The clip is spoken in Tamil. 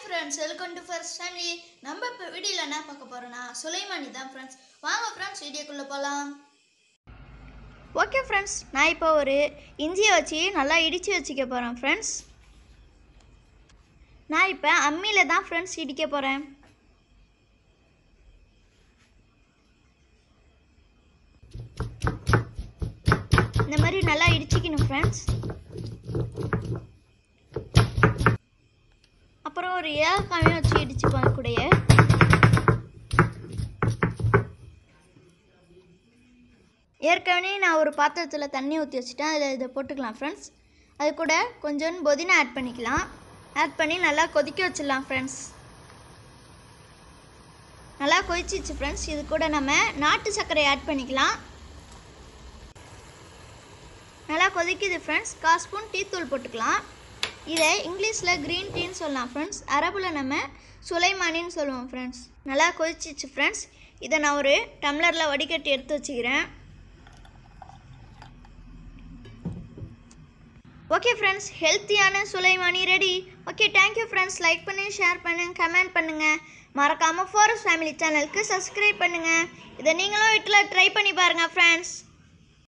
friends welcome to first family நம்ம இப்போ வீடியோவில் என்ன பார்க்க போகிறோன்னா சுலைமானி தான் ஃப்ரெண்ட்ஸ் வாங்க ஃப்ரெண்ட்ஸ் வீடியோக்குள்ளே போகலாம் ஓகே ஃப்ரெண்ட்ஸ் நான் இப்போ ஒரு இஞ்சியை வச்சு நல்லா இடித்து வச்சுக்க போகிறேன் ஃப்ரெண்ட்ஸ் நான் இப்போ அம்மியில் தான் ஃப்ரெண்ட்ஸ் இடிக்க போகிறேன் இந்த மாதிரி நல்லா இடிச்சிக்கணும் ஃப்ரெண்ட்ஸ் அப்புறம் ஒரு ஏலக்காயும் வச்சு இடிச்சுப்பேன் கூடயே ஏற்கனவே நான் ஒரு பாத்திரத்தில் தண்ணி ஊற்றி வச்சுட்டேன் அதில் இதை போட்டுக்கலாம் ஃப்ரெண்ட்ஸ் அது கூட கொஞ்சம் புதினா ஆட் பண்ணிக்கலாம் ஆட் பண்ணி நல்லா கொதிக்க வச்சிடலாம் ஃப்ரெண்ட்ஸ் நல்லா கொதிச்சிச்சு ஃப்ரெண்ட்ஸ் இது கூட நம்ம நாட்டு சர்க்கரை ஆட் பண்ணிக்கலாம் நல்லா கொதிக்குது ஃப்ரெண்ட்ஸ் கால் ஸ்பூன் டீ தூள் போட்டுக்கலாம் இதை இங்கிலீஷில் க்ரீன் டீன்னு சொல்லலாம் ஃப்ரெண்ட்ஸ் அரபில் நம்ம சுலைமானின்னு சொல்லுவோம் ஃப்ரெண்ட்ஸ் நல்லா கொதிச்சிச்சு ஃப்ரெண்ட்ஸ் இதை நான் ஒரு டம்ளரில் வடிகட்டி எடுத்து வச்சுக்கிறேன் ஓகே ஃப்ரெண்ட்ஸ் ஹெல்த்தியான Sulaimani ready okay thank you friends like பண்ணி ஷேர் பண்ணுங்க கமெண்ட் பண்ணுங்கள் மறக்காமல் ஃபோரஸ் ஃபேமிலி சேனலுக்கு சப்ஸ்கிரைப் பண்ணுங்கள் இதை நீங்களும் வீட்டில் ட்ரை பண்ணி பாருங்கள் ஃப்ரெண்ட்ஸ்